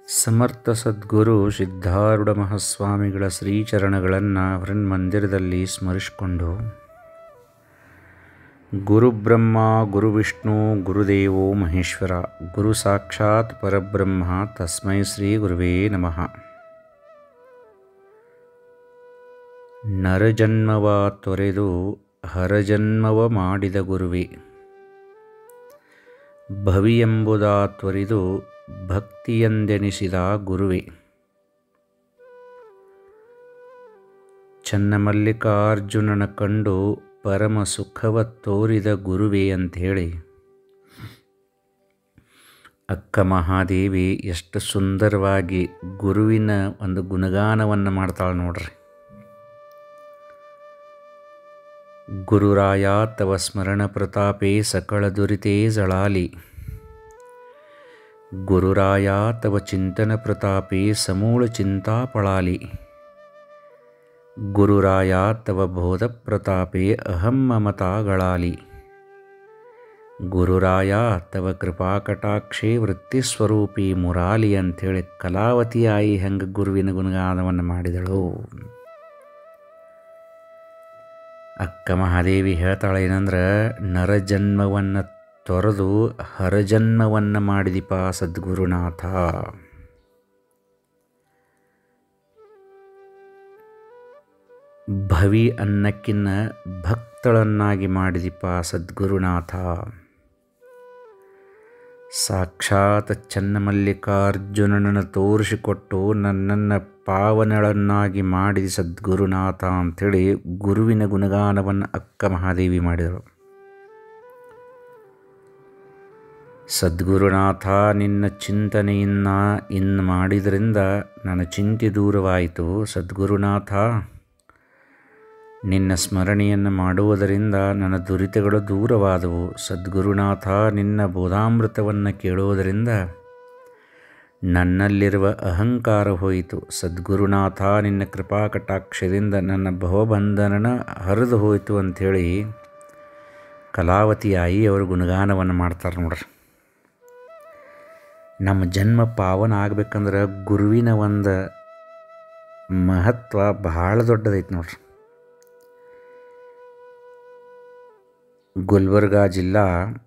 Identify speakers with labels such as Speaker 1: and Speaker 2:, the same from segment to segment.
Speaker 1: ಸಮರ್ಥ ಸದ್ಗುರು ಸಿದ್ಧಾರೂಢ ಮಹಾಸ್ವಾಮಿಗಳ ಶ್ರೀಚರಣಗಳನ್ನು ಮಂದಿರದಲ್ಲಿ ಸ್ಮರಿಸಿಕೊಂಡು ಗುರುಬ್ರಹ್ಮ ಗುರುವಿಷ್ಣು ಗುರುದೇವೋ ಮಹೇಶ್ವರ ಗುರು ಸಾಕ್ಷಾತ್ ಪರಬ್ರಹ್ಮ ತಸ್ಮೈ ಶ್ರೀ ಗುರುವೇ ನಮಃ ನರಜನ್ಮವ ತೊರೆದು ಹರಜನ್ಮವ ಮಾಡಿದ ಗುರುವೆ ಭವಿಯೆಂಬುದ ತೊರೆದು ಭಕ್ತಿಯೆಂದೆನಿಸಿದ ಗುರುವೆ ಚನ್ನಮಲ್ಲಿಕಾರ್ಜುನನ ಕಂಡು ಪರಮ ಸುಖವ ತೋರಿದ ಗುರುವೆ ಅಂಥೇಳಿ ಅಕ್ಕ ಮಹಾದೇವಿ ಎಷ್ಟು ಸುಂದರವಾಗಿ ಗುರುವಿನ ಒಂದು ಗುಣಗಾನವನ್ನು ಮಾಡ್ತಾಳೆ ನೋಡ್ರಿ ಗುರುರಾಯ ತವ ಸ್ಮರಣ ಪ್ರತಾಪೇ ಸಕಳ ದುರಿತೇ ಜಳಾಲಿ ಗುರುರಾಯ ತವ ಚಿಂತನ ಪ್ರತಾಪೇ ಸಮೂಳ ಚಿಂತಾ ಪಳಾಲಿ ಗುರುರಾಯ ತವ ಬೋಧ ಪ್ರತಾಪೇ ಅಹಂ ಮಮತಾಗಳಾಲಿ ಗುರುರಾಯ ತವ ಕೃಪಾ ಕಟಾಕ್ಷೇ ವೃತ್ತಿಸ್ವರೂಪಿ ಮುರಾಲಿ ಅಂಥೇಳಿ ಕಲಾವತಿ ಆಯಿ ಹೆಂಗೆ ಗುರುವಿನ ಗುಣಗಾನವನ್ನು ಮಾಡಿದಳು ಅಕ್ಕ ಮಹಾದೇವಿ ಹೇಳ್ತಾಳೆ ಏನಂದ್ರೆ ನರಜನ್ಮವನ್ನು ತೊರೆದು ಹರಜನ್ಮವನ್ನು ಮಾಡಿದಿಪ ಸದ್ಗುರುನಾಥ ಭವಿ ಅನ್ನಕ್ಕಿನ್ನ ಭಕ್ತಳನ್ನಾಗಿ ಮಾಡಿದಿಪ ಸದ್ಗುರುನಾಥ ಸಾಕ್ಷಾತ್ ಚನ್ನಮಲ್ಲಿಕಾರ್ಜುನನನ್ನು ತೋರಿಸಿಕೊಟ್ಟು ನನ್ನನ್ನು ಪಾವನಳನ್ನಾಗಿ ಮಾಡಿದ ಸದ್ಗುರುನಾಥ ಅಂಥೇಳಿ ಗುರುವಿನ ಗುಣಗಾನವನ್ನು ಅಕ್ಕ ಮಹಾದೇವಿ ಮಾಡಿದರು ಸದ್ಗುರುನಾಥ ನಿನ್ನ ಚಿಂತನೆಯನ್ನು ಇನ್ನು ಮಾಡಿದ್ರಿಂದ ನನ್ನ ಚಿಂತೆ ದೂರವಾಯಿತು ಸದ್ಗುರುನಾಥ ನಿನ್ನ ಸ್ಮರಣೆಯನ್ನು ಮಾಡುವುದರಿಂದ ನನ್ನ ದುರಿತಗಳು ದೂರವಾದವು ಸದ್ಗುರುನಾಥ ನಿನ್ನ ಬೋಧಾಮೃತವನ್ನು ಕೇಳುವುದರಿಂದ ನನ್ನಲ್ಲಿರುವ ಅಹಂಕಾರ ಹೋಯಿತು ಸದ್ಗುರುನಾಥ ನಿನ್ನ ಕೃಪಾ ಕಟಾಕ್ಷದಿಂದ ನನ್ನ ಭವಬಂಧನನ ಹರಿದು ಹೋಯಿತು ಅಂಥೇಳಿ ಕಲಾವತಿಯಾಯಿ ಅವರು ಗುಣಗಾನವನ್ನು ಮಾಡ್ತಾರೆ ನೋಡ್ರಿ ನಮ್ಮ ಜನ್ಮ ಪಾವನ ಆಗ್ಬೇಕಂದ್ರೆ ಗುರುವಿನ ಒಂದು ಮಹತ್ವ ಭಾಳ ದೊಡ್ಡದೈತೆ ನೋಡ್ರಿ ಗುಲ್ಬರ್ಗಾ ಜಿಲ್ಲಾ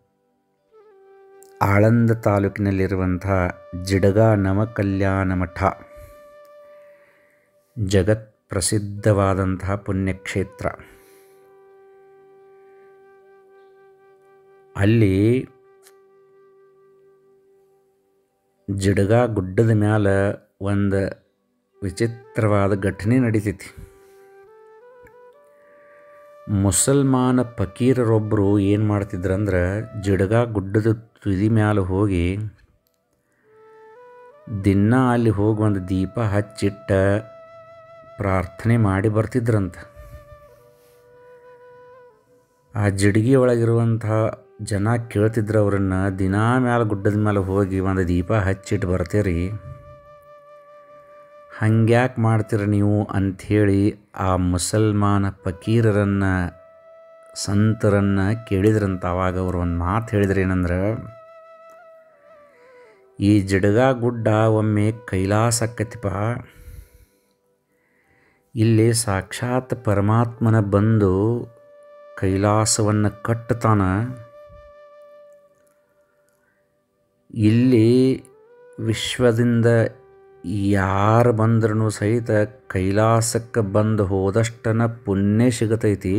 Speaker 1: ಆಳಂದ ತಾಲೂಕಿನಲ್ಲಿರುವಂಥ ಜಿಡಗ ನವಕಲ್ಯಾಣ ಮಠ ಜಗತ್ ಪ್ರಸಿದ್ಧವಾದಂತಹ ಪುಣ್ಯಕ್ಷೇತ್ರ ಅಲ್ಲಿ ಜಿಡಗ ಗುಡ್ಡದ ಮ್ಯಾಲ ಒಂದು ವಿಚಿತ್ರವಾದ ಘಟನೆ ನಡೀತೈತಿ ಮುಸಲ್ಮಾನ ಫಕೀರರೊಬ್ಬರು ಏನು ಮಾಡ್ತಿದ್ರಂದ್ರೆ ಜಿಡಗ ಗುಡ್ಡದ ತುದಿ ಮ್ಯಾಲೆ ಹೋಗಿ ದಿನ ಅಲ್ಲಿ ಹೋಗಿ ಒಂದು ದೀಪ ಹಚ್ಚಿಟ್ಟ ಪ್ರಾರ್ಥನೆ ಮಾಡಿ ಬರ್ತಿದ್ರಂತ ಆ ಜಿಡ್ಗಿ ಒಳಗಿರುವಂತಹ ಜನ ಕೇಳ್ತಿದ್ರು ಅವರನ್ನು ದಿನಾ ಮ್ಯಾಲೆ ಗುಡ್ಡದ ಮೇಲೆ ಹೋಗಿ ಒಂದು ದೀಪ ಹಚ್ಚಿಟ್ಟು ಬರ್ತೀರಿ ಹಂಗ್ಯಾಕೆ ಮಾಡ್ತೀರ ನೀವು ಅಂಥೇಳಿ ಆ ಮುಸಲ್ಮಾನ ಫಕೀರರನ್ನು ಸಂತರನ್ನು ಕೇಳಿದ್ರಂತ ಅವಾಗ ಅವರು ಒಂದು ಮಾತು ಹೇಳಿದ್ರು ಏನಂದ್ರೆ ಈ ಜಿಡಗ ಗುಡ್ಡ ಒಮ್ಮೆ ಕೈಲಾಸಕ್ಕತಿಪ ಇಲ್ಲಿ ಸಾಕ್ಷಾತ್ ಪರಮಾತ್ಮನ ಬಂದು ಕೈಲಾಸವನ್ನು ಕಟ್ಟತಾನ ಇಲ್ಲಿ ವಿಶ್ವದಿಂದ ಯಾರು ಬಂದ್ರೂ ಸಹಿತ ಕೈಲಾಸಕ್ಕೆ ಬಂದು ಹೋದಷ್ಟನ ಪುಣ್ಯ ಸಿಗತೈತಿ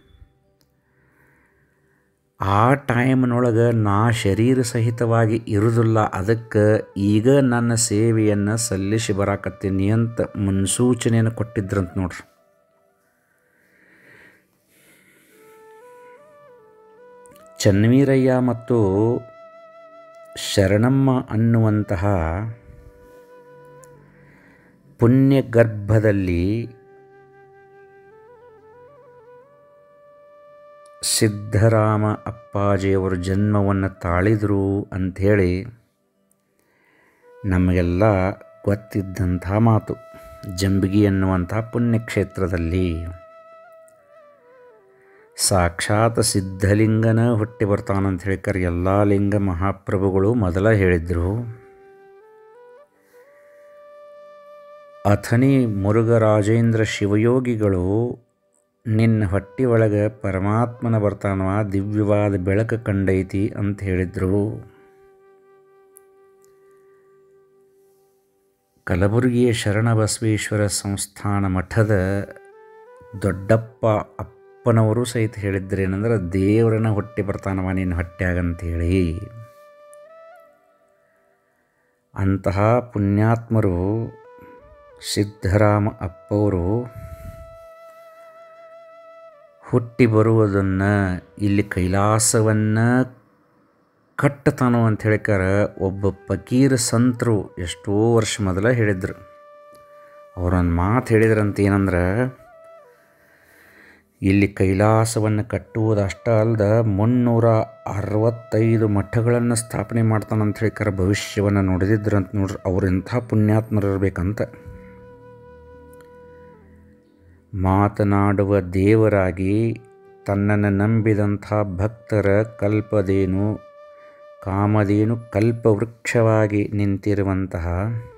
Speaker 1: ಆ ಟೈಮ್ನೊಳಗೆ ನಾ ಶರೀರ ಸಹಿತವಾಗಿ ಇರುವುದಿಲ್ಲ ಅದಕ್ಕೆ ಈಗ ನನ್ನ ಸೇವೆಯನ್ನು ಸಲ್ಲಿಸಿ ಬರಾಕತ್ತೀನಿ ಅಂತ ಮುನ್ಸೂಚನೆಯನ್ನು ಕೊಟ್ಟಿದ್ರಂತ ನೋಡ್ರಿ ಚನ್ವೀರಯ್ಯ ಮತ್ತು ಶರಣಮ್ಮ ಅನ್ನುವಂತಹ ಪುಣ್ಯ ಗರ್ಭದಲ್ಲಿ ಸಿದ್ಧರಾಮ ಅಪ್ಪಾಜಿಯವರು ಜನ್ಮವನ್ನು ತಾಳಿದರು ಅಂಥೇಳಿ ನಮಗೆಲ್ಲ ಗೊತ್ತಿದ್ದಂಥ ಮಾತು ಜಂಬಗಿ ಅನ್ನುವಂಥ ಪುಣ್ಯಕ್ಷೇತ್ರದಲ್ಲಿ ಸಾಕ್ಷಾತ್ ಸಿದ್ಧಲಿಂಗನ ಹುಟ್ಟಿ ಬರ್ತಾನಂತ ಹೇಳ್ಕರ್ ಎಲ್ಲ ಲಿಂಗ ಮಹಾಪ್ರಭುಗಳು ಮೊದಲ ಹೇಳಿದ್ರು ಅಥನಿ ಮುರುಘರಾಜೇಂದ್ರ ಶಿವಯೋಗಿಗಳು ನಿನ್ನ ಹೊಟ್ಟಿ ಒಳಗೆ ಪರಮಾತ್ಮನ ಬರ್ತಾನವ ದಿವ್ಯವಾದ ಬೆಳಕು ಕಂಡೈತಿ ಅಂತ ಹೇಳಿದರು ಕಲಬುರಗಿಯ ಶರಣಬಸವೇಶ್ವರ ಸಂಸ್ಥಾನ ಮಠದ ದೊಡ್ಡಪ್ಪ ಅಪ್ಪನವರು ಸಹಿತ ಹೇಳಿದ್ರು ಏನಂದ್ರೆ ದೇವರನ್ನ ಹೊಟ್ಟೆ ಬರ್ತಾನವ ನಿನ್ನ ಹೊಟ್ಟ್ಯಾಗಂತೇಳಿ ಅಂತಹ ಪುಣ್ಯಾತ್ಮರು ಸಿದ್ಧರಾಮ ಅಪ್ಪವರು ಹುಟ್ಟಿ ಬರುವುದನ್ನು ಇಲ್ಲಿ ಕೈಲಾಸವನ್ನು ಕಟ್ಟತಾನೋ ಅಂತ ಹೇಳಿಕಾರ ಒಬ್ಬ ಫಕೀರ ಸಂತರು ಎಷ್ಟೋ ವರ್ಷ ಮೊದಲ ಹೇಳಿದ್ರು ಅವರೊಂದು ಮಾತು ಹೇಳಿದ್ರಂತ ಏನಂದ್ರೆ ಇಲ್ಲಿ ಕೈಲಾಸವನ್ನು ಕಟ್ಟುವುದು ಅಷ್ಟ ಅಲ್ಲದ ಮುನ್ನೂರ ಅರವತ್ತೈದು ಮಠಗಳನ್ನು ಸ್ಥಾಪನೆ ಮಾಡ್ತಾನಂತ ಹೇಳಿಕಾರ ಭವಿಷ್ಯವನ್ನು ನೋಡಿದಿದ್ರಂತ ನೋಡ್ರಿ ಅವ್ರು ಎಂಥ ಪುಣ್ಯಾತ್ಮರು ಇರಬೇಕಂತ ಮಾತನಾಡುವ ದೇವರಾಗಿ ತನ್ನನ್ನು ನಂಬಿದಂಥ ಭಕ್ತರ ಕಲ್ಪದೇನು ಕಾಮಧೇನು ಕಲ್ಪವೃಕ್ಷವಾಗಿ ನಿಂತಿರುವಂತಹ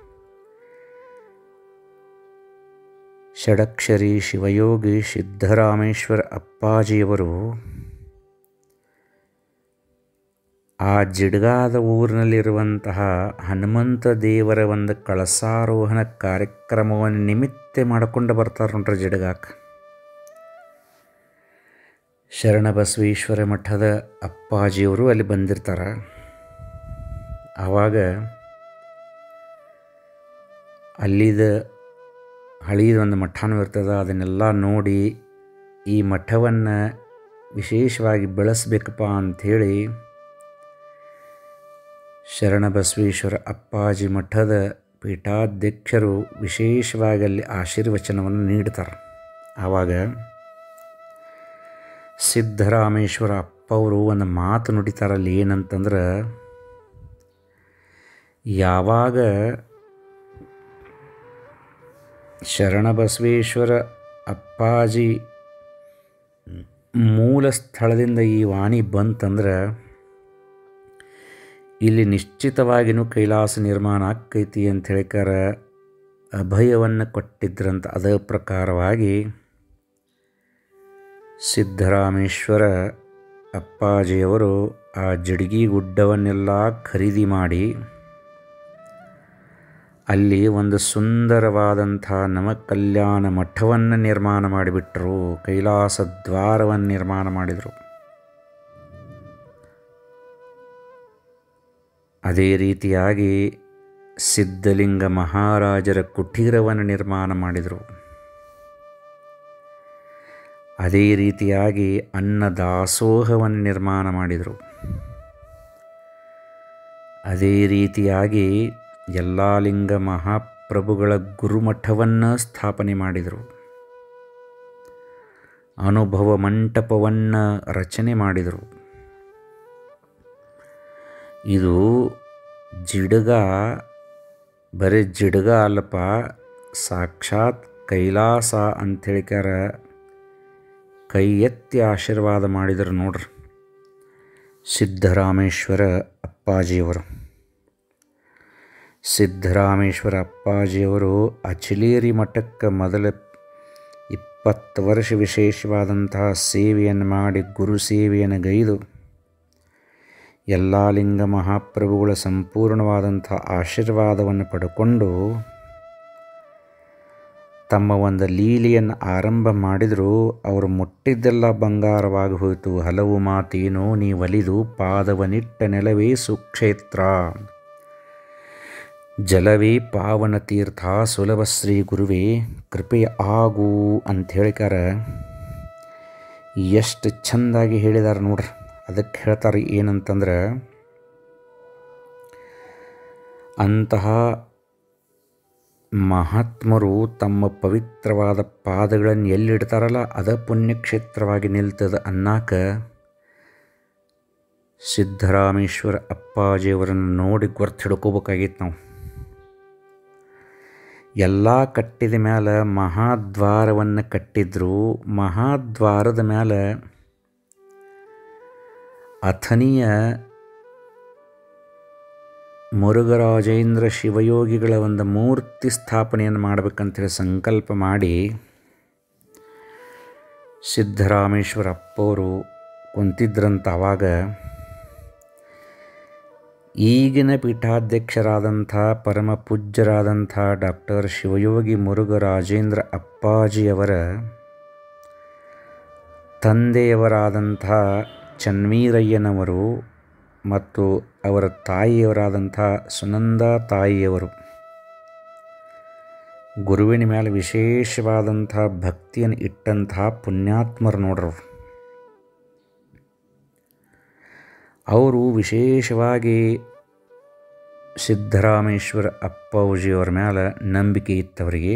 Speaker 1: ಷಡಕ್ಷರಿ ಶಿವಯೋಗಿ ಸಿದ್ದರಾಮೇಶ್ವರ ಅಪ್ಪಾಜಿಯವರು ಆ ಜಿಡ್ಗಾದ ಊರಿನಲ್ಲಿರುವಂತಹ ಹನುಮಂತ ದೇವರ ಒಂದು ಕಳಸಾರೋಹಣ ಕಾರ್ಯಕ್ರಮವನ್ನು ನಿಮಿತ್ತ ಮಾಡಿಕೊಂಡು ಬರ್ತಾರೆ ನೋಡ್ರಿ ಜಿಡ್ಗಾಕ ಶರಣಬಸವೇಶ್ವರ ಮಠದ ಅಪ್ಪಾಜಿಯವರು ಅಲ್ಲಿ ಬಂದಿರ್ತಾರೆ ಆವಾಗ ಅಲ್ಲಿದ ಹಳೀದ ಒಂದು ಮಠನೂ ಇರ್ತದೆ ಅದನ್ನೆಲ್ಲ ನೋಡಿ ಈ ಮಠವನ್ನು ವಿಶೇಷವಾಗಿ ಬೆಳೆಸ್ಬೇಕಪ್ಪ ಅಂಥೇಳಿ ಶರಣಬಸವೇಶ್ವರ ಅಪ್ಪಾಜಿ ಮಠದ ಪೀಠಾಧ್ಯಕ್ಷರು ವಿಶೇಷವಾಗಿ ಅಲ್ಲಿ ಆಶೀರ್ವಚನವನ್ನು ನೀಡ್ತಾರೆ ಆವಾಗ ಸಿದ್ದರಾಮೇಶ್ವರ ಅಪ್ಪವರು ಒಂದು ಮಾತು ನುಡಿತಾರಲ್ಲಿ ಏನಂತಂದ್ರೆ ಯಾವಾಗ ಶರಣಬಸವೇಶ್ವರ ಅಪ್ಪಾಜಿ ಮೂಲ ಸ್ಥಳದಿಂದ ಈ ವಾಣಿ ಬಂತಂದ್ರೆ ಇಲ್ಲಿ ನಿಶ್ಚಿತವಾಗಿಯೂ ಕೈಲಾಸ ನಿರ್ಮಾಣ ಆಕ್ಕೈತಿ ಅಂತ ಹೇಳಿಕಾರ ಅಭಯವನ್ನು ಕೊಟ್ಟಿದ್ರಂತ ಅದ ಪ್ರಕಾರವಾಗಿ ಸಿದ್ದರಾಮೇಶ್ವರ ಅಪ್ಪಾಜಿಯವರು ಆ ಜಡಗಿ ಗುಡ್ಡವನ್ನೆಲ್ಲ ಖರೀದಿ ಮಾಡಿ ಅಲ್ಲಿ ಒಂದು ಸುಂದರವಾದಂಥ ನವಕಲ್ಯಾಣ ಮಠವನ್ನು ನಿರ್ಮಾಣ ಮಾಡಿಬಿಟ್ರು ಕೈಲಾಸ ದ್ವಾರವನ್ನು ನಿರ್ಮಾಣ ಮಾಡಿದರು ಅದೇ ರೀತಿಯಾಗಿ ಸಿದ್ಧಲಿಂಗ ಮಹಾರಾಜರ ಕುಟೀರವನ್ನು ನಿರ್ಮಾಣ ಮಾಡಿದರು ಅದೇ ರೀತಿಯಾಗಿ ಅನ್ನದಾಸೋಹವನ್ನು ನಿರ್ಮಾಣ ಮಾಡಿದರು ಅದೇ ರೀತಿಯಾಗಿ ಯಲ್ಲಾಲಿಂಗ ಮಹಾಪ್ರಭುಗಳ ಗುರುಮಠವನ್ನು ಸ್ಥಾಪನೆ ಮಾಡಿದರು ಅನುಭವ ಮಂಟಪವನ್ನು ರಚನೆ ಮಾಡಿದರು ಇದು ಜಿಡ್ಗ ಬರೀ ಜಿಡ್ಗ ಅಲ್ಲಪ್ಪ ಸಾಕ್ಷಾತ್ ಕೈಲಾಸ ಅಂಥೇಳಿಕಾರ ಕೈ ಎತ್ತಿ ಆಶೀರ್ವಾದ ಮಾಡಿದರು ನೋಡ್ರಿ ಸಿದ್ದರಾಮೇಶ್ವರ ಅಪ್ಪಾಜಿಯವರು ಸಿದ್ದರಾಮೇಶ್ವರ ಅಪ್ಪಾಜಿಯವರು ಅಚಿಲೇರಿ ಮಠಕ್ಕೆ ಮೊದಲ ಇಪ್ಪತ್ತು ವರ್ಷ ವಿಶೇಷವಾದಂತಹ ಸೇವೆಯನ್ನು ಮಾಡಿ ಗುರು ಸೇವೆಯನ್ನು ಗೈದು ಯಲ್ಲಾಲಿಂಗ ಮಹಾಪ್ರಭುಗಳ ಸಂಪೂರ್ಣವಾದಂಥ ಆಶೀರ್ವಾದವನ್ನು ಪಡ್ಕೊಂಡು ತಮ್ಮ ಒಂದು ಲೀಲೆಯನ್ನು ಆರಂಭ ಮಾಡಿದರೂ ಅವರು ಮುಟ್ಟಿದ್ದೆಲ್ಲ ಬಂಗಾರವಾಗಿ ಹೋಯಿತು ಹಲವು ಮಾತೇನೋ ನೀ ಒಲಿದು ಪಾದವನಿಟ್ಟ ನೆಲವೇ ಸುಕ್ಷೇತ್ರ ಜಲವೇ ಪಾವನ ತೀರ್ಥ ಸುಲಭ ಶ್ರೀ ಗುರುವೇ ಕೃಪೆ ಆಗು ಅಂತ ಹೇಳಿಕಾರ ಎಷ್ಟು ಚೆಂದಾಗಿ ಹೇಳಿದಾರೆ ನೋಡ್ರಿ ಅದಕ್ಕೆ ಹೇಳ್ತಾರೆ ಏನಂತಂದ್ರೆ ಅಂತಹ ಮಹಾತ್ಮರು ತಮ್ಮ ಪವಿತ್ರವಾದ ಪಾದಗಳನ್ನು ಎಲ್ಲಿಡ್ತಾರಲ್ಲ ಅದ ಪುಣ್ಯಕ್ಷೇತ್ರವಾಗಿ ನಿಲ್ತದ ಅನ್ನಾಕ ಸಿದ್ದರಾಮೇಶ್ವರ ಅಪ್ಪಾಜಿಯವರನ್ನು ನೋಡಿ ಗೊರ್ತು ಹಿಡ್ಕೋಬೇಕಾಗಿತ್ತು ನಾವು ಎಲ್ಲ ಕಟ್ಟಿದ ಮೇಲೆ ಮಹಾದ್ವಾರವನ್ನು ಕಟ್ಟಿದ್ರು ಮಹಾದ್ವಾರದ ಮೇಲೆ ಅಥನಿಯ ಮುರುಘರಾಜೇಂದ್ರ ಶಿವಯೋಗಿಗಳ ಒಂದು ಮೂರ್ತಿ ಸ್ಥಾಪನೆಯನ್ನು ಮಾಡಬೇಕಂತೇಳಿ ಸಂಕಲ್ಪ ಮಾಡಿ ಸಿದ್ದರಾಮೇಶ್ವರ ಅಪ್ಪವರು ಕುಂತಿದ್ರಂತ ಆವಾಗ ಈಗಿನ ಪೀಠಾಧ್ಯಕ್ಷರಾದಂಥ ಪರಮ ಪೂಜ್ಯರಾದಂಥ ಡಾಕ್ಟರ್ ಶಿವಯೋಗಿ ಮುರುಘರಾಜೇಂದ್ರ ಅಪ್ಪಾಜಿಯವರ ತಂದೆಯವರಾದಂಥ ಚನ್ವೀರಯ್ಯನವರು ಮತ್ತು ಅವರ ತಾಯಿಯವರಾದಂಥ ಸುನಂದ ತಾಯಿಯವರು ಗುರುವಿನ ಮೇಲೆ ವಿಶೇಷವಾದಂಥ ಭಕ್ತಿಯನ್ನು ಇಟ್ಟಂತಹ ಪುಣ್ಯಾತ್ಮರು ನೋಡ್ರವ್ರು ಅವರು ವಿಶೇಷವಾಗಿ ಸಿದ್ದರಾಮೇಶ್ವರ ಅಪ್ಪಾಜಿಯವರ ಮೇಲೆ ನಂಬಿಕೆ ಇತ್ತವರಿಗೆ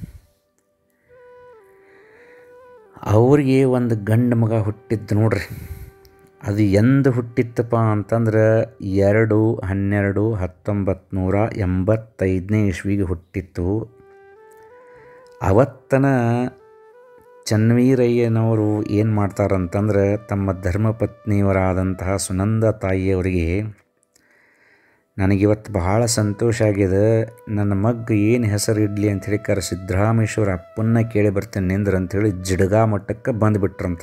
Speaker 1: ಅವ್ರಿಗೆ ಒಂದು ಗಂಡು ಮಗ ಹುಟ್ಟಿದ್ದು ನೋಡ್ರಿ ಅದು ಎಂದು ಹುಟ್ಟಿತ್ತಪ್ಪ ಅಂತಂದ್ರೆ ಎರಡು ಹನ್ನೆರಡು ಹತ್ತೊಂಬತ್ತು ನೂರ ಎಂಬತ್ತೈದನೇ ಇಸ್ವಿಗೆ ಹುಟ್ಟಿತ್ತು ಅವತ್ತನ ಚನ್ವೀರಯ್ಯನವರು ಏನು ಮಾಡ್ತಾರಂತಂದ್ರೆ ತಮ್ಮ ಧರ್ಮಪತ್ನಿಯವರಾದಂತಹ ಸುನಂದ ತಾಯಿಯವರಿಗೆ ನನಗಿವತ್ತು ಬಹಳ ಸಂತೋಷ ಆಗಿದೆ ನನ್ನ ಮಗ್ ಏನು ಹೆಸರು ಇಡಲಿ ಅಂಥೇಳಿ ಕರೆ ಸಿದ್ದರಾಮೇಶ್ವರ ಅಪ್ಪನ್ನ ಕೇಳಿ ಬರ್ತೇನೆ ನಿಂದ್ರ ಅಂಥೇಳಿ ಜಿಡ್ಗಾ ಮಟ್ಟಕ್ಕೆ ಬಂದುಬಿಟ್ರಂತ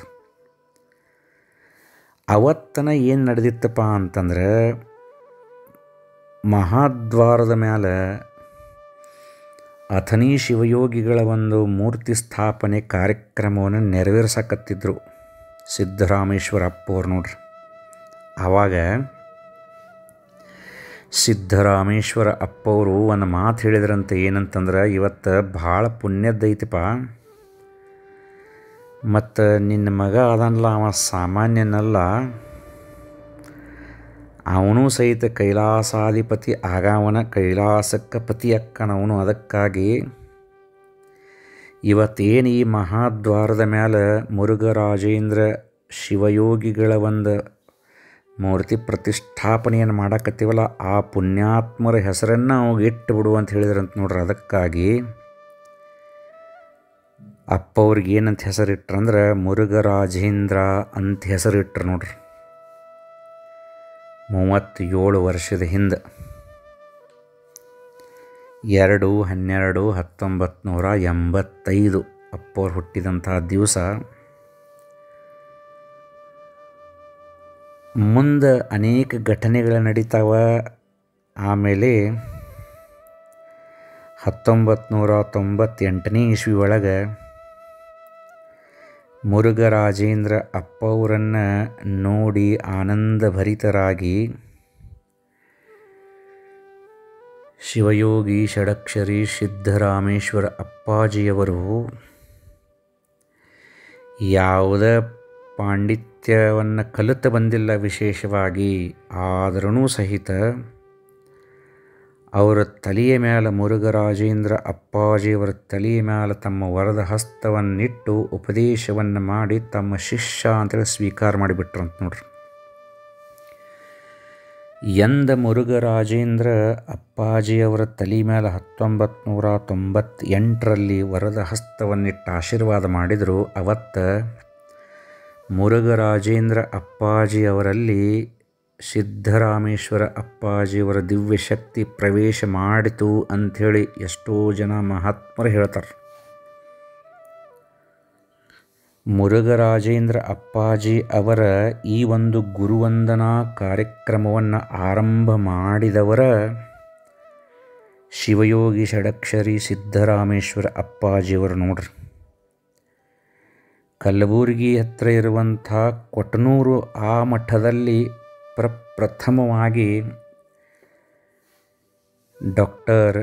Speaker 1: ಅವತ್ತನ ಏನು ನಡೆದಿತ್ತಪ್ಪ ಅಂತಂದ್ರೆ ಮಹಾದ್ವಾರದ ಮೇಲೆ ಅಥನಿ ಶಿವಯೋಗಿಗಳ ಒಂದು ಮೂರ್ತಿ ಸ್ಥಾಪನೆ ಕಾರ್ಯಕ್ರಮವನ್ನು ನೆರವೇರ್ಸಕತ್ತಿದ್ರು ಸಿದ್ದರಾಮೇಶ್ವರ ಅಪ್ಪವ್ರು ನೋಡ್ರಿ ಆವಾಗ ಸಿದ್ದರಾಮೇಶ್ವರ ಅಪ್ಪವರು ಒಂದು ಮಾತು ಹೇಳಿದ್ರಂತೆ ಏನಂತಂದ್ರೆ ಇವತ್ತು ಭಾಳ ಪುಣ್ಯದ್ದೈತಿಪ್ಪ ಮತ್ತು ನಿನ್ನ ಮಗ ಅದನ್ನಲ್ಲ ಅವ ಸಾಮಾನ್ಯನಲ್ಲ ಅವನು ಸಹಿತ ಕೈಲಾಸಾಧಿಪತಿ ಆಗವನ ಕೈಲಾಸಕ್ಕೆ ಪತಿ ಅಕ್ಕನವನು ಅದಕ್ಕಾಗಿ ಇವತ್ತೇನು ಈ ಮಹಾದ್ವಾರದ ಮೇಲೆ ಮುರುಘರಾಜೇಂದ್ರ ಶಿವಯೋಗಿಗಳ ಒಂದು ಮೂರ್ತಿ ಪ್ರತಿಷ್ಠಾಪನೆಯನ್ನು ಮಾಡಕತ್ತೀವಲ್ಲ ಆ ಪುಣ್ಯಾತ್ಮರ ಹೆಸರನ್ನು ಅವಾಗ ಇಟ್ಟು ಬಿಡು ಅಂತ ಹೇಳಿದ್ರಂತ ನೋಡ್ರಿ ಅದಕ್ಕಾಗಿ ಅಪ್ಪ ಅವ್ರಿಗೆ ಏನಂತ ಹೆಸರಿಟ್ರಂದ್ರೆ ಮುರುಘರಾಜೇಂದ್ರ ಅಂತ ಹೆಸರಿಟ್ರು ನೋಡ್ರಿ ಮೂವತ್ತೇಳು ವರ್ಷದ ಹಿಂದೆ ಎರಡು ಹನ್ನೆರಡು ಹತ್ತೊಂಬತ್ತು ನೂರ ಎಂಬತ್ತೈದು ಅಪ್ಪವ್ರು ಹುಟ್ಟಿದಂಥ ದಿವಸ ಮುಂದೆ ಅನೇಕ ಘಟನೆಗಳು ನಡೀತಾವ ಆಮೇಲೆ ಹತ್ತೊಂಬತ್ತು ನೂರ ತೊಂಬತ್ತೆಂಟನೇ ಇಸ್ವಿ ಒಳಗೆ ಮುರುಘರಾಜೇಂದ್ರ ಅಪ್ಪವರನ್ನು ನೋಡಿ ಆನಂದಭರಿತರಾಗಿ ಶಿವಯೋಗಿ ಷಡಕ್ಷರಿ ಸಿದ್ದರಾಮೇಶ್ವರ ಅಪ್ಪಾಜಿಯವರು ಯಾವುದೇ ಪಾಂಡಿತ್ಯವನ್ನು ಕಲಿತು ಬಂದಿಲ್ಲ ವಿಶೇಷವಾಗಿ ಆದರೂ ಸಹಿತ ಅವರ ತಲೆಯ ಮೇಲೆ ಮುರುಘರಾಜೇಂದ್ರ ಅಪ್ಪಾಜಿಯವರ ತಲೆಯ ಮೇಲೆ ತಮ್ಮ ವರದ ಹಸ್ತವನ್ನಿಟ್ಟು ಉಪದೇಶವನ್ನು ಮಾಡಿ ತಮ್ಮ ಶಿಷ್ಯ ಅಂತೇಳಿ ಸ್ವೀಕಾರ ಮಾಡಿಬಿಟ್ರಂತ ನೋಡ್ರಿ ಎಂದ ಮುರುಘರಾಜೇಂದ್ರ ಅಪ್ಪಾಜಿಯವರ ತಲೆ ಮೇಲೆ ಹತ್ತೊಂಬತ್ತು ನೂರ ತೊಂಬತ್ತೆಂಟರಲ್ಲಿ ವರದ ಹಸ್ತವನ್ನಿಟ್ಟು ಆಶೀರ್ವಾದ ಮಾಡಿದರು ಅವತ್ತು ಮುರುಘರಾಜೇಂದ್ರ ಅಪ್ಪಾಜಿಯವರಲ್ಲಿ ಸಿದ್ದರಾಮೇಶ್ವರ ಅಪ್ಪಾಜಿಯವರ ದಿವ್ಯ ಶಕ್ತಿ ಪ್ರವೇಶ ಮಾಡಿತು ಅಂಥೇಳಿ ಎಷ್ಟೋ ಜನ ಮಹಾತ್ಮರು ಹೇಳ್ತಾರೆ ಮುರುಘರಾಜೇಂದ್ರ ಅಪ್ಪಾಜಿ ಅವರ ಈ ಒಂದು ಗುರುವಂದನಾ ಕಾರ್ಯಕ್ರಮವನ್ನು ಆರಂಭ ಮಾಡಿದವರ ಶಿವಯೋಗಿ ಷಡಕ್ಷರಿ ಸಿದ್ದರಾಮೇಶ್ವರ ಅಪ್ಪಾಜಿಯವರು ನೋಡ್ರಿ ಕಲಬುರಗಿ ಹತ್ತಿರ ಇರುವಂಥ ಕೊಟ್ಟನೂರು ಆ ಮಠದಲ್ಲಿ ಪ್ರಪ್ರಥಮವಾಗಿ ಡಾಕ್ಟರ್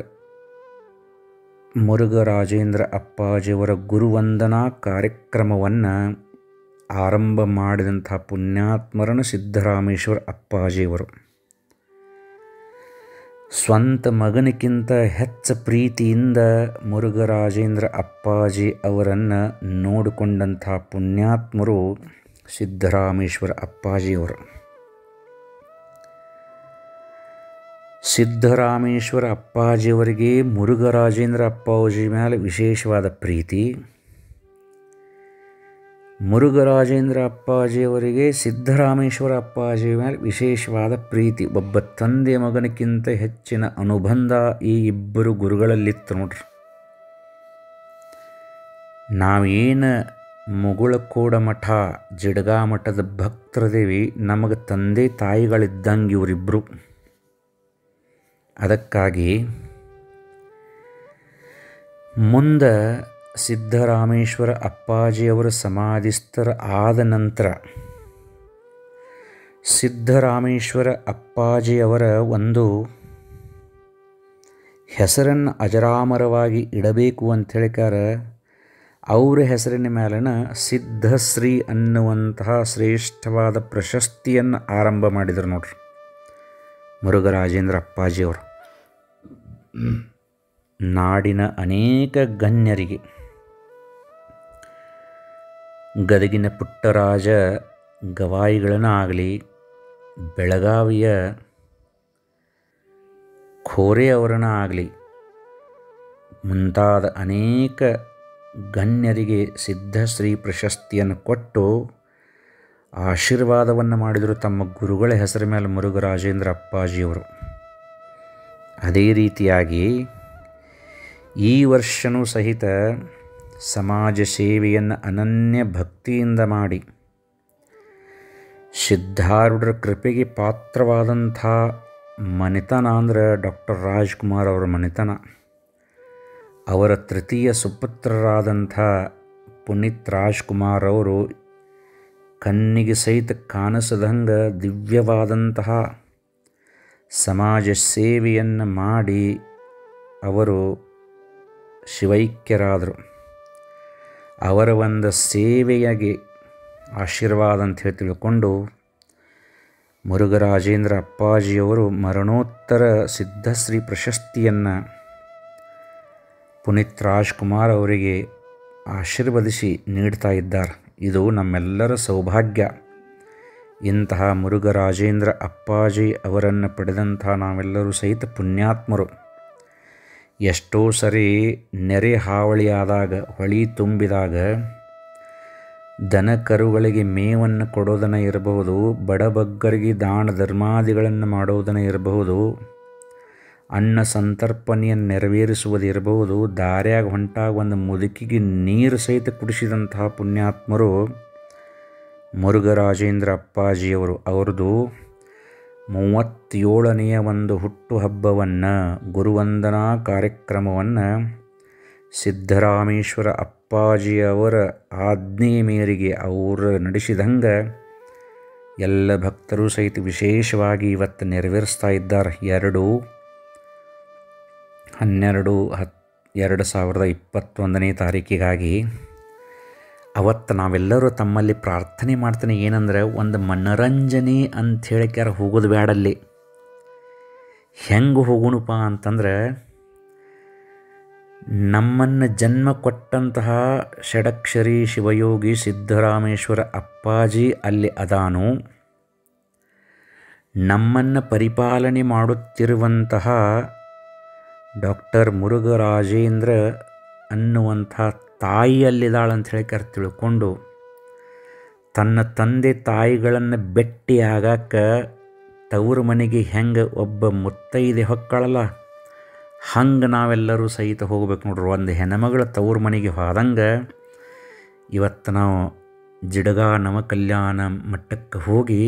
Speaker 1: ಮುರುಘರಾಜೇಂದ್ರ ಅಪ್ಪಾಜಿಯವರ ಗುರುವಂದನಾ ಕಾರ್ಯಕ್ರಮವನ್ನು ಆರಂಭ ಮಾಡಿದಂಥ ಪುಣ್ಯಾತ್ಮರನ್ನು ಸಿದ್ದರಾಮೇಶ್ವರ ಅಪ್ಪಾಜಿಯವರು ಸ್ವಂತ ಮಗನಿಗಿಂತ ಹೆಚ್ಚು ಪ್ರೀತಿಯಿಂದ ಮುರುಘರಾಜೇಂದ್ರ ಅಪ್ಪಾಜಿ ಅವರನ್ನು ನೋಡಿಕೊಂಡಂಥ ಪುಣ್ಯಾತ್ಮರು ಸಿದ್ದರಾಮೇಶ್ವರ ಅಪ್ಪಾಜಿಯವರು ಸಿದ್ದರಾಮೇಶ್ವರ ಅಪ್ಪಾಜಿಯವರಿಗೆ ಮುರುಘರಾಜೇಂದ್ರ ಅಪ್ಪಾಜಿ ಮೇಲೆ ವಿಶೇಷವಾದ ಪ್ರೀತಿ ಮುರುಘರಾಜೇಂದ್ರ ಅಪ್ಪಾಜಿಯವರಿಗೆ ಸಿದ್ದರಾಮೇಶ್ವರ ಅಪ್ಪಾಜಿ ಮೇಲೆ ವಿಶೇಷವಾದ ಪ್ರೀತಿ ಒಬ್ಬ ತಂದೆ ಮಗನಕ್ಕಿಂತ ಹೆಚ್ಚಿನ ಅನುಬಂಧ ಈ ಇಬ್ಬರು ಗುರುಗಳಲ್ಲಿತ್ತು ನೋಡ್ರಿ ನಾವೇನು ಮುಗುಳಕೋಡ ಮಠ ಜಿಡ್ಗಾ ಮಠದ ಭಕ್ತರದೇವಿ ನಮಗೆ ತಂದೆ ತಾಯಿಗಳಿದ್ದಂಗೆ ಇವರಿಬ್ಬರು ಅದಕ್ಕಾಗಿ ಮುಂದೆ ಸಿದ್ದರಾಮೇಶ್ವರ ಅಪ್ಪಾಜಿಯವರ ಸಮಾಧಿಸ್ಥರ ಆದ ನಂತರ ಸಿದ್ದರಾಮೇಶ್ವರ ಅಪ್ಪಾಜಿಯವರ ಒಂದು ಹೆಸರನ್ನು ಅಜರಾಮರವಾಗಿ ಇಡಬೇಕು ಅಂತ ಹೇಳಿಕಾರ ಅವರ ಹೆಸರಿನ ಮೇಲನ ಸಿದ್ಧಶ್ರೀ ಅನ್ನುವಂತಹ ಶ್ರೇಷ್ಠವಾದ ಪ್ರಶಸ್ತಿಯನ್ನು ಆರಂಭ ಮಾಡಿದರು ನೋಡ್ರಿ ಮುರುಘರಾಜೇಂದ್ರ ಅಪ್ಪಾಜಿಯವರು ನಾಡಿನ ಅನೇಕ ಗಣ್ಯರಿಗೆ ಗದಗಿನ ಪುಟ್ಟರಾಜ ಗವಾಯಿಗಳನ್ನ ಆಗಲಿ ಬೆಳಗಾವಿಯ ಖೋರೆ ಅವರನ್ನ ಆಗಲಿ ಮುಂತಾದ ಅನೇಕ ಗಣ್ಯರಿಗೆ ಸಿದ್ಧಶ್ರೀ ಪ್ರಶಸ್ತಿಯನ್ನು ಕೊಟ್ಟು ಆಶೀರ್ವಾದವನ್ನು ಮಾಡಿದರು ತಮ್ಮ ಗುರುಗಳ ಹೆಸರ ಮೇಲೆ ಮುರುಘರಾಜೇಂದ್ರ ಅಪ್ಪಾಜಿಯವರು ಅದೇ ರೀತಿಯಾಗಿ ಈ ವರ್ಷವೂ ಸಹಿತ ಸಮಾಜ ಸೇವೆಯನ್ನು ಅನನ್ಯ ಭಕ್ತಿಯಿಂದ ಮಾಡಿ ಸಿದ್ಧಾರೂಢರ ಕೃಪೆಗೆ ಪಾತ್ರವಾದಂಥ ಮನೆತನ ಅಂದ್ರೆ ಡಾಕ್ಟರ್ ರಾಜ್ಕುಮಾರ್ ಅವರ ಮನೆತನ ಅವರ ತೃತೀಯ ಸುಪುತ್ರರಾದಂಥ ಪುನೀತ್ ರಾಜ್ಕುಮಾರ್ ಅವರು ಕಣ್ಣಿಗೆ ಸಹಿತ ಕಾಣಿಸದಂಗೆ ದಿವ್ಯವಾದಂತಹ ಸಮಾಜ ಸೇವೆಯನ್ನು ಮಾಡಿ ಅವರು ಶಿವೈಕ್ಯರಾದರು ಅವರ ಒಂದು ಸೇವೆಯಾಗಿ ಆಶೀರ್ವಾದ ಅಂತ ಹೇಳಿ ತಿಳ್ಕೊಂಡು ಮುರುಘರಾಜೇಂದ್ರ ಅಪ್ಪಾಜಿಯವರು ಮರಣೋತ್ತರ ಸಿದ್ಧಶ್ರೀ ಪ್ರಶಸ್ತಿಯನ್ನು ಪುನೀತ್ ರಾಜ್ಕುಮಾರ್ ಅವರಿಗೆ ಆಶೀರ್ವದಿಸಿ ನೀಡ್ತಾ ಇದ್ದಾರೆ ಇದು ನಮ್ಮೆಲ್ಲರ ಸೌಭಾಗ್ಯ ಇಂತಹ ಮುರುಘರಾಜೇಂದ್ರ ಅಪ್ಪಾಜಿ ಅವರನ್ನು ಪಡೆದಂಥ ನಾವೆಲ್ಲರೂ ಸಹಿತ ಪುಣ್ಯಾತ್ಮರು ಎಷ್ಟೋ ಸರಿ ನೆರೆ ಹಾವಳಿಯಾದಾಗ ಹೊಳಿ ತುಂಬಿದಾಗ ದನ ಕರುಗಳಿಗೆ ಮೇವನ್ನು ಕೊಡೋದನ್ನು ಇರಬಹುದು ಬಡಬಗ್ಗರಿಗೆ ದಾನ ಧರ್ಮಾದಿಗಳನ್ನು ಮಾಡೋದನ್ನು ಇರಬಹುದು ಅನ್ನ ಸಂತರ್ಪಣೆಯನ್ನು ನೆರವೇರಿಸುವುದು ಇರಬಹುದು ದಾರ್ಯಾಗ ಹೊಂಟಾಗ ಒಂದು ಮುದುಕಿಗೆ ನೀರು ಸಹಿತ ಕುಡಿಸಿದಂತಹ ಪುಣ್ಯಾತ್ಮರು ಮುರುಘರಾಜೇಂದ್ರ ಅಪ್ಪಾಜಿಯವರು ಅವ್ರದ್ದು ಮೂವತ್ತೇಳನೆಯ ಒಂದು ಹುಟ್ಟುಹಬ್ಬವನ್ನು ಗುರುವಂದನಾ ಕಾರ್ಯಕ್ರಮವನ್ನು ಸಿದ್ದರಾಮೇಶ್ವರ ಅಪ್ಪಾಜಿಯವರ ಆಜ್ಞೆ ಮೇರೆಗೆ ಅವರು ನಡೆಸಿದಂಗೆ ಎಲ್ಲ ಭಕ್ತರು ಸಹಿತ ವಿಶೇಷವಾಗಿ ಇವತ್ತು ನೆರವೇರಿಸ್ತಾ ಇದ್ದಾರೆ ಎರಡು ಹನ್ನೆರಡು ಹತ್ ಎರಡು ಸಾವಿರದ ಇಪ್ಪತ್ತೊಂದನೇ ತಾರೀಕಿಗಾಗಿ ಅವತ್ತು ನಾವೆಲ್ಲರೂ ತಮ್ಮಲ್ಲಿ ಪ್ರಾರ್ಥನೆ ಮಾಡ್ತಾನೆ ಏನಂದ್ರೆ ಒಂದು ಮನರಂಜನೆ ಅಂತ ಹೇಳಿಕ್ಯಾರ ಹೋಗೋದು ಬ್ಯಾಡಲ್ಲಿ ಹೆಂಗೆ ಹೋಗೋಣಪ್ಪ ಅಂತಂದ್ರೆ ನಮ್ಮನ್ನು ಜನ್ಮ ಕೊಟ್ಟಂತಹ ಷಡಕ್ಷರಿ ಶಿವಯೋಗಿ ಸಿದ್ದರಾಮೇಶ್ವರ ಅಪ್ಪಾಜಿ ಅಲ್ಲಿ ಅದಾನು ನಮ್ಮನ್ನು ಪರಿಪಾಲನೆ ಮಾಡುತ್ತಿರುವಂತಹ ಡಾಕ್ಟರ್ ಮುರುಘರಾಜೇಂದ್ರ ಅನ್ನುವಂಥ ತಾಯಿಯಲ್ಲಿದ್ದಾಳೆ ಅಂತ ಹೇಳಿ ತಿಳ್ಕೊಂಡು ತನ್ನ ತಂದೆ ತಾಯಿಗಳನ್ನು ಭೇಟಿ ಆಗಕ್ಕೆ ತವರು ಮನೆಗೆ ಹೆಂಗೆ ಒಬ್ಬ ಮುತ್ತೈದೆ ಹೊಕ್ಕಳಲ್ಲ ಹಂಗೆ ನಾವೆಲ್ಲರೂ ಸಹಿತ ಹೋಗ್ಬೇಕು ನೋಡ್ರಿ ಒಂದು ಹೆಣ್ಮಗಳ ತವ್ರ ಮನೆಗೆ ಹೋದಂಗೆ ಇವತ್ತು ನಾವು ಜಿಡಗ ನವಕಲ್ಯಾಣ ಮಟ್ಟಕ್ಕೆ ಹೋಗಿ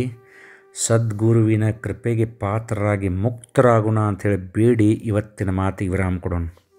Speaker 1: ಸದ್ಗುರುವಿನ ಕೃಪೆಗೆ ಪಾತ್ರರಾಗಿ ಮುಕ್ತರಾಗೋಣ ಅಂಥೇಳಿ ಬೇಡಿ ಇವತ್ತಿನ ಮಾತಿಗೆ ವಿರಾಮ ಕೊಡೋಣ